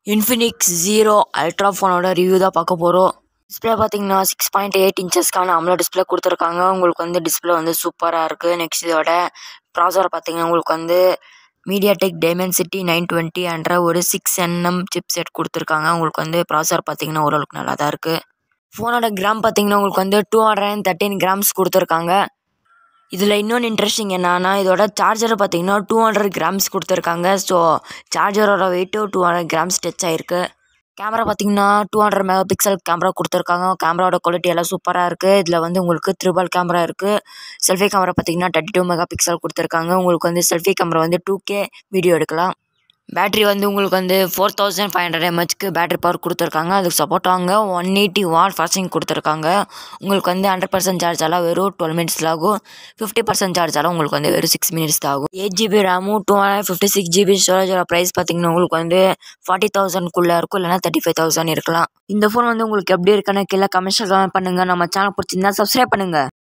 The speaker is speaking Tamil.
இன்ஃபினிக்ஸ் ஜீரோ அல்ட்ரா ஃபோனோட ரிவ்யூ தான் பார்க்க போகிறோம் டிஸ்பிளே பார்த்தீங்கன்னா சிக்ஸ் பாயிண்ட் எயிட் இன்ச்சஸ்க்கான அம்லோ டிஸ்பிளே கொடுத்துருக்காங்க உங்களுக்கு வந்து டிஸ்பிளே வந்து சூப்பராக இருக்குது நெக்ஸ்ட் இதோட ப்ராசர் பார்த்தீங்கன்னா உங்களுக்கு வந்து MediaTek Dimensity nine twenty என்ற ஒரு சிக்ஸ் என்எம் சிப் செட் கொடுத்துருக்காங்க உங்களுக்கு வந்து ப்ராசர் பார்த்தீங்கன்னா ஓரளவுக்கு நல்லா தான் இருக்குது ஃபோனோட கிராம் பார்த்தீங்கன்னா உங்களுக்கு வந்து two hundred and thirteen grams கொடுத்துருக்காங்க இதில் இன்னொன்று இன்ட்ரெஸ்டிங் என்னன்னா இதோட சார்ஜர் பார்த்தீங்கன்னா டூ ஹண்ட்ரட் கிராம்ஸ் கொடுத்துருக்காங்க ஸோ சார்ஜரோட weight two hundred grams touch ஆயிருக்கு கேமரா பார்த்தீங்கன்னா two hundred mega pixel camera கொடுத்துருக்காங்க கேமராவோட குவாலிட்டி எல்லாம் சூப்பராக இருக்குது இதில் வந்து உங்களுக்கு த்ரிபல் கேமரா இருக்குது செல்ஃபி கேமரா பார்த்தீங்கன்னா தேர்ட்டி டூ மெகா பிக்சல் கொடுத்துருக்காங்க உங்களுக்கு வந்து செல்ஃபி கேமரா வந்து டூ கே வீடியோ எடுக்கலாம் பேட்ரி வந்து உங்களுக்கு வந்து ஃபோர் தௌசண்ட் ஃபைவ் ஹண்ட்ரட் எம்ஹெச்க்கு பேட்டரி பவர் கொடுத்துருக்காங்க அதுக்கு சப்போர்ட் வாங்க ஒன் எயிட்டி வாட் ஃபாஸ்டிங் கொடுத்துருக்காங்க உங்களுக்கு வந்து ஹண்ட்ரட் பர்சன்ட் சார்ஜ் எல்லாம் வெறும் டுவெல் மினிட்ஸில் ஆகும் ஃபிஃப்டி பர்சன்ட் சார்ஜ் எல்லாம் உங்களுக்கு வந்து வெறும் சிக்ஸ் மினிட்ஸ் தான் ஆகும் எயிட் ஜிபி ரேமும் two hundred fifty six GB ஸ்டோரேஜோட ப்ரைஸ் பார்த்தீங்கன்னா உங்களுக்கு வந்து ஃபார்ட்டி தௌசண்ட்குள்ளே இருக்கும் இல்லைனா தேர்ட்டி ஃபைவ் தௌசண்ட் இருக்கலாம் இந்த ஃபோன் வந்து உங்களுக்கு எப்படி இருக்குன்னு கீழே கமெண்ட்ஸில் கமெண்ட் பண்ணுங்கள் நம்ம சேனல் பிடிச்சிருந்தா சப்ஸ்கிரைப் பண்ணுங்கள்